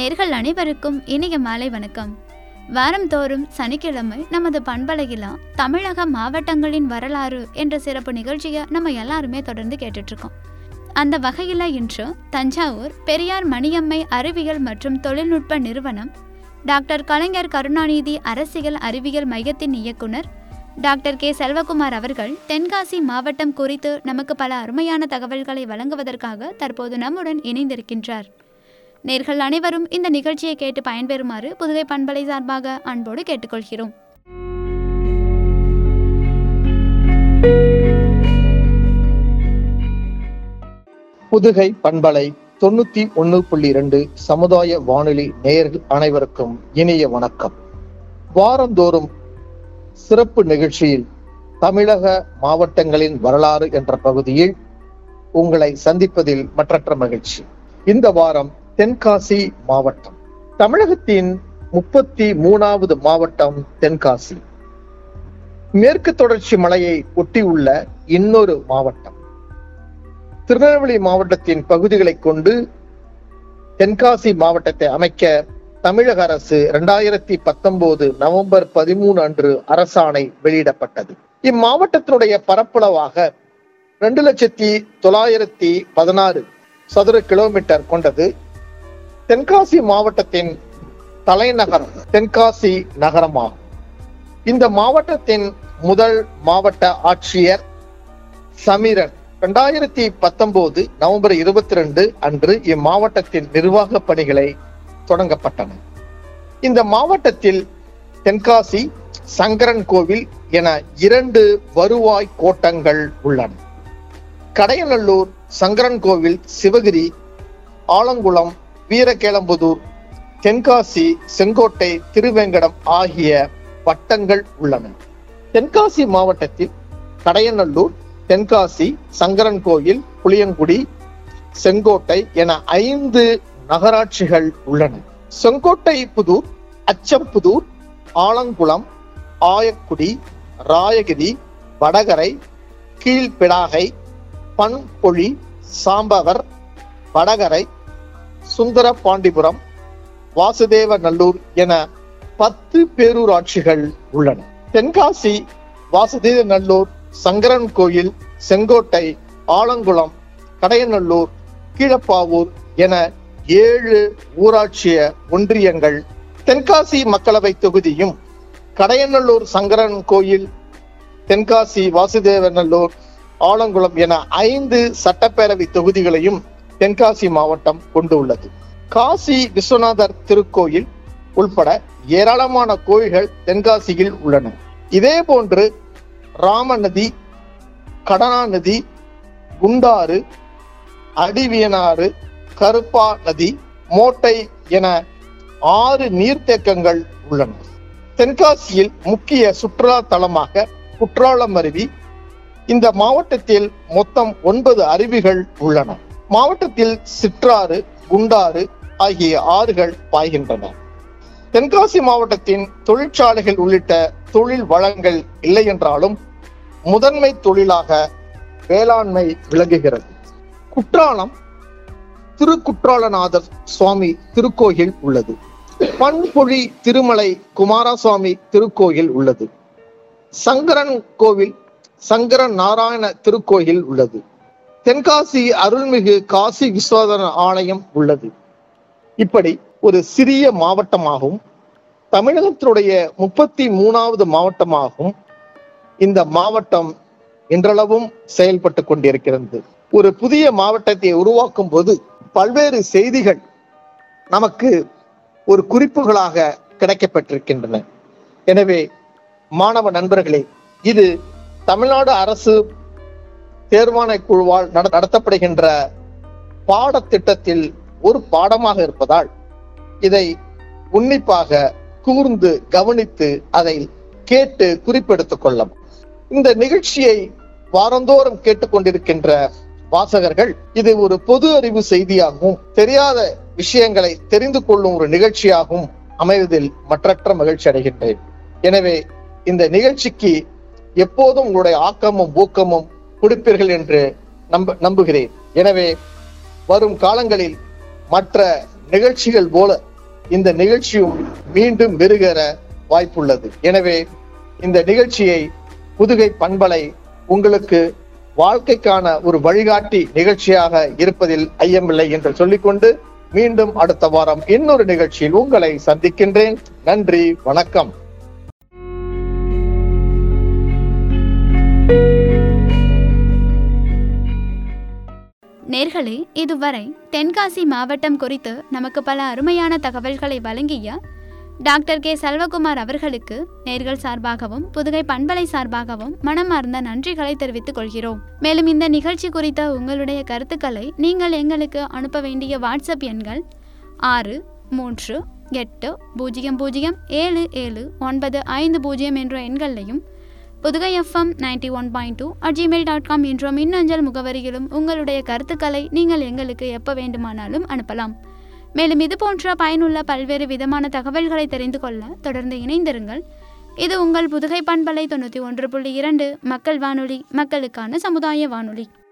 நேர்கள் அனைவருக்கும் இனிய மாலை வணக்கம் வாரந்தோறும் சனிக்கிழமை நமது பண்பலையிலா தமிழக மாவட்டங்களின் வரலாறு என்ற சிறப்பு நிகழ்ச்சியை நம்ம எல்லாருமே தொடர்ந்து கேட்டுட்டு இருக்கோம் அந்த வகையில் இன்று தஞ்சாவூர் பெரியார் மணியம்மை அறிவியல் மற்றும் தொழில்நுட்ப நிறுவனம் டாக்டர் கலைஞர் கருணாநிதி அரசியல் அறிவியல் மையத்தின் இயக்குனர் டாக்டர் கே செல்வகுமார் அவர்கள் தென்காசி மாவட்டம் குறித்து நமக்கு பல அருமையான தகவல்களை வழங்குவதற்காக தற்போது நம்முடன் இணைந்திருக்கின்றார் நேர்கள் அனைவரும் இந்த நிகழ்ச்சியை கேட்டு பயன்பெறுமாறு புதுகை பண்பலை சார்பாக அன்போடு கேட்டுக்கொள்கிறோம் புதுகை பண்பலை தொண்ணூத்தி ஒண்ணு புள்ளி இரண்டு சமுதாய வானொலி நேயர்கள் அனைவருக்கும் இனிய வணக்கம் வாரந்தோறும் சிறப்பு நிகழ்ச்சியில் தமிழக மாவட்டங்களின் வரலாறு என்ற பகுதியில் உங்களை சந்திப்பதில் மற்றற்ற மகிழ்ச்சி இந்த வாரம் தென்காசி மாவட்டம் தமிழகத்தின் முப்பத்தி மூணாவது மாவட்டம் தென்காசி மேற்கு தொடர்ச்சி மலையை ஒட்டியுள்ள இன்னொரு மாவட்டம் திருநெல்வேலி மாவட்டத்தின் பகுதிகளை கொண்டு தென்காசி மாவட்டத்தை அமைக்க தமிழக அரசு இரண்டாயிரத்தி பத்தொன்பது நவம்பர் பதிமூணு அன்று அரசாணை வெளியிடப்பட்டது இம்மாவட்டத்தினுடைய பரப்பளவாக ரெண்டு லட்சத்தி தொள்ளாயிரத்தி பதினாறு சதுர கிலோமீட்டர் கொண்டது தென்காசி மாவட்டத்தின் தலைநகரம் தென்காசி நகரமாகும் இந்த மாவட்டத்தின் முதல் மாவட்ட ஆட்சியர் சமீரன் இரண்டாயிரத்தி பத்தொன்பது நவம்பர் இருபத்தி ரெண்டு அன்று இம்மாவட்டத்தின் நிர்வாக பணிகளை தொடங்கப்பட்டன இந்த மாவட்டத்தில் தென்காசி சங்கரன் கோவில் என இரண்டு வருவாய் கோட்டங்கள் உள்ளன கடையநல்லூர் சங்கரன் கோவில் சிவகிரி ஆலங்குளம் வீரகேளம்புதூர் தென்காசி செங்கோட்டை திருவேங்கடம் ஆகிய வட்டங்கள் உள்ளன தென்காசி மாவட்டத்தில் கடையநல்லூர் தென்காசி சங்கரன் கோயில் புளியங்குடி செங்கோட்டை என ஐந்து நகராட்சிகள் உள்ளன செங்கோட்டை புதூர் அச்சம்புதூர் ஆலங்குளம் ஆயக்குடி ராயகிரி வடகரை கீழ்பிடாகை பண்பொழி சாம்பவர் வடகரை சுந்தர பாண்டிபுரம் வாசுதேவ நல்லூர் என பத்து பேரூராட்சிகள் உள்ளன தென்காசி வாசுதேவ நல்லூர் சங்கரன் கோயில் செங்கோட்டை ஆலங்குளம் கடையநல்லூர் கீழப்பாவூர் என ஏழு ஊராட்சிய ஒன்றியங்கள் தென்காசி மக்களவை தொகுதியும் கடையநல்லூர் சங்கரன் கோயில் தென்காசி வாசுதேவநல்லூர் ஆலங்குளம் என ஐந்து சட்டப்பேரவை தொகுதிகளையும் தென்காசி மாவட்டம் கொண்டுள்ளது காசி விஸ்வநாதர் திருக்கோயில் உள்பட ஏராளமான கோயில்கள் தென்காசியில் உள்ளன இதே போன்று ராமநதி கடனா நதி குண்டாறு அடிவியனாறு கருப்பா நதி மோட்டை என ஆறு நீர்த்தேக்கங்கள் உள்ளன தென்காசியில் முக்கிய சுற்றுலா தலமாக குற்றாலம் அருவி இந்த மாவட்டத்தில் மொத்தம் ஒன்பது அருவிகள் உள்ளன மாவட்டத்தில் சிற்றாறு குண்டாறு ஆகிய ஆறுகள் பாய்கின்றன தென்காசி மாவட்டத்தின் தொழிற்சாலைகள் உள்ளிட்ட தொழில் வளங்கள் இல்லை என்றாலும் முதன்மை தொழிலாக வேளாண்மை விளங்குகிறது குற்றாலம் திருக்குற்றாலநாதர் சுவாமி திருக்கோயில் உள்ளது பண்பொழி திருமலை குமாரசுவாமி திருக்கோயில் உள்ளது சங்கரன் கோவில் சங்கரன் நாராயண திருக்கோயில் உள்ளது தென்காசி அருள்மிகு காசி விஸ்வநாதன் ஆலயம் உள்ளது இப்படி ஒரு சிறிய மாவட்டமாகவும் தமிழகத்தினுடைய முப்பத்தி மூணாவது மாவட்டமாகவும் இந்த மாவட்டம் இன்றளவும் செயல்பட்டு கொண்டிருக்கிறது ஒரு புதிய மாவட்டத்தை உருவாக்கும் போது பல்வேறு செய்திகள் நமக்கு ஒரு குறிப்புகளாக கிடைக்கப்பட்டிருக்கின்றன எனவே மாணவ நண்பர்களே இது தமிழ்நாடு அரசு தேர்வாணை குழுவால் நட- நடத்தப்படுகின்ற பாடத்திட்டத்தில் ஒரு பாடமாக இருப்பதால் இதை உன்னிப்பாக கூர்ந்து கவனித்து அதை கேட்டு குறிப்பெடுத்துக் கொள்ளும் இந்த நிகழ்ச்சியை வாரந்தோறும் கேட்டுக்கொண்டிருக்கின்ற வாசகர்கள் இது ஒரு பொது அறிவு செய்தியாகவும் தெரியாத விஷயங்களை தெரிந்து கொள்ளும் ஒரு நிகழ்ச்சியாகவும் அமைவதில் மற்றற்ற மகிழ்ச்சி அடைகின்றேன் எனவே இந்த நிகழ்ச்சிக்கு எப்போதும் உங்களுடைய ஆக்கமும் ஊக்கமும் கொடுப்பீர்கள் என்று நம்ப நம்புகிறேன் எனவே வரும் காலங்களில் மற்ற நிகழ்ச்சிகள் போல இந்த நிகழ்ச்சியும் மீண்டும் மெருகேற வாய்ப்புள்ளது எனவே இந்த நிகழ்ச்சியை புதுகை பண்பலை உங்களுக்கு வாழ்க்கைக்கான ஒரு வழிகாட்டி நிகழ்ச்சியாக இருப்பதில் ஐயமில்லை என்று சொல்லிக்கொண்டு மீண்டும் அடுத்த வாரம் இன்னொரு நிகழ்ச்சியில் உங்களை சந்திக்கின்றேன் நன்றி வணக்கம் நேர்களே இதுவரை தென்காசி மாவட்டம் குறித்து நமக்கு பல அருமையான தகவல்களை வழங்கிய டாக்டர் கே செல்வகுமார் அவர்களுக்கு நேர்கள் சார்பாகவும் புதுகை பண்பலை சார்பாகவும் மனமார்ந்த நன்றிகளை தெரிவித்துக் கொள்கிறோம் மேலும் இந்த நிகழ்ச்சி குறித்த உங்களுடைய கருத்துக்களை நீங்கள் எங்களுக்கு அனுப்ப வேண்டிய வாட்ஸ்அப் எண்கள் ஆறு மூன்று எட்டு பூஜ்ஜியம் பூஜ்ஜியம் ஏழு ஏழு ஒன்பது ஐந்து பூஜ்ஜியம் என்ற எண்களையும் Pudugai FM ninety one point two at Gmail dot com என்ற மின்னஞ்சல் முகவரியிலும் உங்களுடைய கருத்துக்களை நீங்கள் எங்களுக்கு எப்போ வேண்டுமானாலும் அனுப்பலாம் மேலும் இது போன்ற பயனுள்ள பல்வேறு விதமான தகவல்களை தெரிந்து கொள்ள தொடர்ந்து இணைந்திருங்கள் இது உங்கள் புதுகை பண்பலை தொண்ணூற்றி ஒன்று புள்ளி இரண்டு மக்கள் வானொலி மக்களுக்கான சமுதாய வானொலி